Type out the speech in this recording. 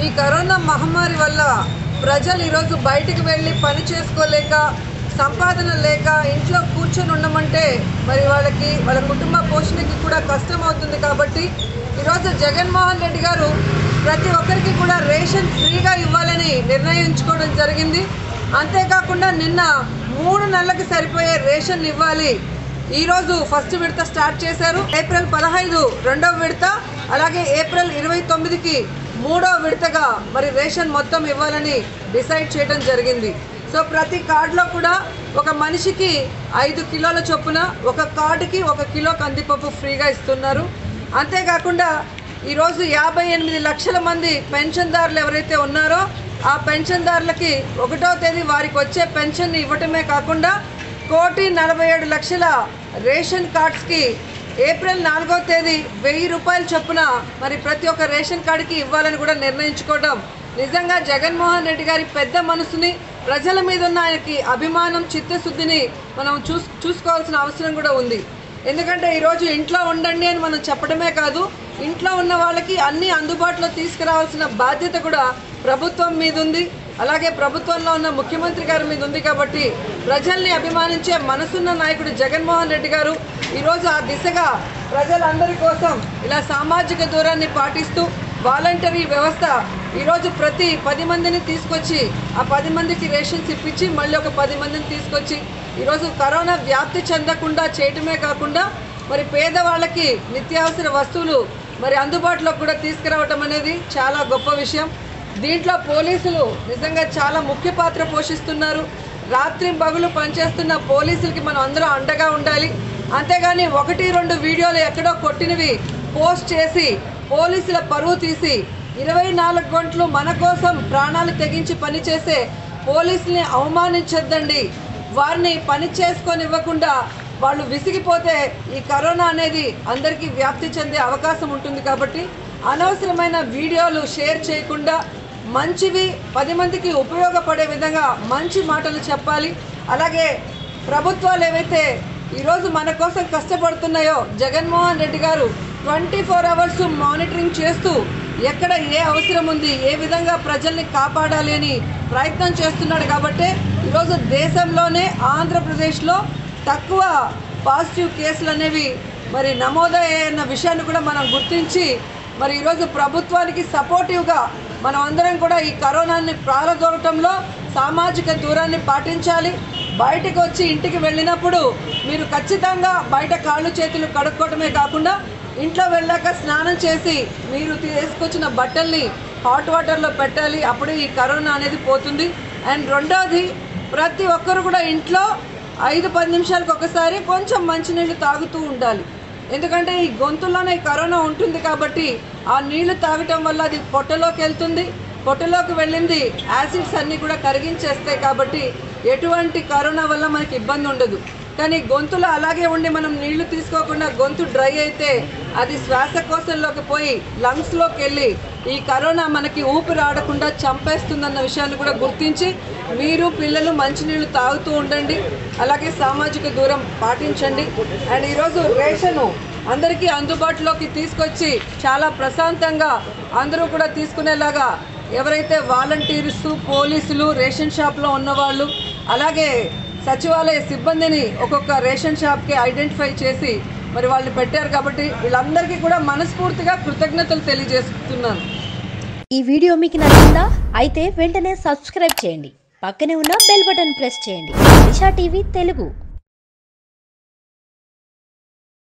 corona మహమ్మారి వల్ల ప్రజలు ఈరోజు బయటికి వెళ్ళి పని చేసుకోలేక సంపాదన లేక ఇంట్లో కూర్చొని ఉండమంటే మరి వాళ్ళకి వాళ్ళ కుటుంబ పోషణకి కూడా కష్టం అవుతుంది కాబట్టి ఈరోజు జగన్మోహన్ రెడ్డి గారు ప్రతి ఒక్కరికి కూడా రేషన్ ఫ్రీగా ఇవ్వాలని నిర్ణయించుకోవడం జరిగింది అంతేకాకుండా నిన్న మూడు నెలలకు సరిపోయే రేషన్ ఇవ్వాలి ఈరోజు ఫస్ట్ విడత స్టార్ట్ చేశారు ఏప్రిల్ పదహైదు రెండవ విడత అలాగే ఏప్రిల్ ఇరవై తొమ్మిదికి మూడో విడతగా మరి రేషన్ మొత్తం ఇవ్వాలని డిసైడ్ చేయడం జరిగింది సో ప్రతి కార్డులో కూడా ఒక మనిషికి ఐదు కిలోల చొప్పున ఒక కార్డుకి ఒక కిలో కందిపప్పు ఫ్రీగా ఇస్తున్నారు అంతేకాకుండా ఈరోజు యాభై ఎనిమిది లక్షల మంది పెన్షన్దారులు ఎవరైతే ఉన్నారో ఆ పెన్షన్దారులకి ఒకటో తేదీ వారికి వచ్చే పెన్షన్ ఇవ్వటమే కాకుండా కోటి నలభై ఏడు లక్షల రేషన్ కార్డ్స్కి ఏప్రిల్ నాలుగో తేదీ వెయ్యి రూపాయల చొప్పున మరి ప్రతి ఒక్క రేషన్ కార్డుకి ఇవ్వాలని కూడా నిర్ణయించుకోవడం నిజంగా జగన్మోహన్ రెడ్డి గారి పెద్ద మనసుని ప్రజల మీద ఉన్న ఆయనకి అభిమానం చిత్తశుద్ధిని మనం చూస్ చూసుకోవాల్సిన అవసరం కూడా ఉంది ఎందుకంటే ఈరోజు ఇంట్లో ఉండండి అని మనం చెప్పడమే కాదు ఇంట్లో ఉన్న వాళ్ళకి అన్ని అందుబాటులో తీసుకురావాల్సిన బాధ్యత కూడా ప్రభుత్వం మీద ఉంది అలాగే ప్రభుత్వంలో ఉన్న ముఖ్యమంత్రి గారి మీద ఉంది కాబట్టి ప్రజల్ని అభిమానించే మనసున్న నాయకుడు జగన్మోహన్ రెడ్డి గారు ఈరోజు ఆ దిశగా ప్రజలందరి కోసం ఇలా సామాజిక దూరాన్ని పాటిస్తూ వాలంటరీ వ్యవస్థ ఈరోజు ప్రతి పది మందిని తీసుకొచ్చి ఆ పది మందికి రేషన్స్ ఇప్పించి మళ్ళీ ఒక పది మందిని తీసుకొచ్చి ఈరోజు కరోనా వ్యాప్తి చెందకుండా చేయటమే కాకుండా మరి పేదవాళ్ళకి నిత్యావసర వస్తువులు మరి అందుబాటులోకి కూడా తీసుకురావటం అనేది చాలా గొప్ప విషయం దీంట్లో పోలీసులు నిజంగా చాలా ముఖ్య పాత్ర పోషిస్తున్నారు రాత్రి పగులు పనిచేస్తున్న పోలీసులకి మనం అందరం అండగా ఉండాలి అంతేగాని ఒకటి రెండు వీడియోలు ఎక్కడో కొట్టినవి పోస్ట్ చేసి పోలీసుల పరువు తీసి ఇరవై నాలుగు గంటలు మన కోసం ప్రాణాలు తెగించి పనిచేసే పోలీసుల్ని అవమానించొద్దండి వారిని పని చేసుకొని ఇవ్వకుండా వాళ్ళు విసిగిపోతే ఈ కరోనా అనేది అందరికీ వ్యాప్తి చెందే అవకాశం ఉంటుంది కాబట్టి అనవసరమైన వీడియోలు షేర్ చేయకుండా మంచివి పది మందికి ఉపయోగపడే విధంగా మంచి మాటలు చెప్పాలి అలాగే ప్రభుత్వాలు ఏవైతే ఈరోజు మన కోసం కష్టపడుతున్నాయో జగన్మోహన్ రెడ్డి గారు ట్వంటీ ఫోర్ అవర్స్ మానిటరింగ్ చేస్తూ ఎక్కడ ఏ అవసరం ఉంది ఏ విధంగా ప్రజల్ని కాపాడాలి అని ప్రయత్నం చేస్తున్నాడు కాబట్టి ఈరోజు దేశంలోనే ఆంధ్రప్రదేశ్లో తక్కువ పాజిటివ్ కేసులు అనేవి మరి నమోదయ్యన్న విషయాన్ని కూడా మనం గుర్తించి మరి ఈరోజు ప్రభుత్వానికి సపోర్టివ్గా మనం అందరం కూడా ఈ కరోనాని ప్రారదోలటంలో సామాజిక దూరాన్ని పాటించాలి బయటకు వచ్చి ఇంటికి వెళ్ళినప్పుడు మీరు ఖచ్చితంగా బయట కాళ్ళు చేతులు కడుక్కోవటమే కాకుండా ఇంట్లో వెళ్ళాక స్నానం చేసి మీరు తీసుకొచ్చిన బట్టల్ని హాట్ వాటర్లో పెట్టాలి అప్పుడు ఈ కరోనా అనేది పోతుంది అండ్ రెండోది ప్రతి ఒక్కరు కూడా ఇంట్లో ఐదు పది నిమిషాలకు ఒకసారి కొంచెం మంచినీళ్ళు తాగుతూ ఉండాలి ఎందుకంటే ఈ గొంతుల్లోనే ఈ కరోనా ఉంటుంది కాబట్టి ఆ నీళ్లు తాగటం వల్ల అది పొట్టలోకి వెళ్తుంది పొట్టలోకి వెళ్ళింది యాసిడ్స్ అన్నీ కూడా కరిగించేస్తాయి కాబట్టి ఎటువంటి కరోనా వల్ల మనకి ఇబ్బంది ఉండదు కానీ గొంతులో అలాగే ఉండి మనం నీళ్లు తీసుకోకుండా గొంతు డ్రై అయితే అది శ్వాసకోశంలోకి పోయి లంగ్స్లోకి వెళ్ళి ఈ కరోనా మనకి ఊపిరి ఆడకుండా చంపేస్తుందన్న విషయాన్ని కూడా గుర్తించి మీరు పిల్లలు మంచినీళ్ళు తాగుతూ ఉండండి అలాగే సామాజిక దూరం పాటించండి అండ్ ఈరోజు రేషను అందరికీ అందుబాటులోకి తీసుకొచ్చి చాలా ప్రశాంతంగా అందరూ కూడా తీసుకునేలాగా ఎవరైతే వాలంటీర్స్ పోలీసులు రేషన్ షాప్లో ఉన్నవాళ్ళు అలాగే సచివాలయ సిబ్బందిని ఒక్కొక్క రేషన్ షాప్కి ఐడెంటిఫై చేసి మరి వాళ్ళు పెట్టారు కాబట్టి వీళ్ళందరికీ కూడా మనస్ఫూర్తిగా కృతజ్ఞతలు తెలియజేస్తున్నాను ఈ వీడియో మీకు నచ్చిందా అయితే వెంటనే సబ్స్క్రైబ్ చేయండి పక్కనే ఉన్న బెల్ బటన్ ప్రెస్ చేయండి దిశా టీవీ తెలుగు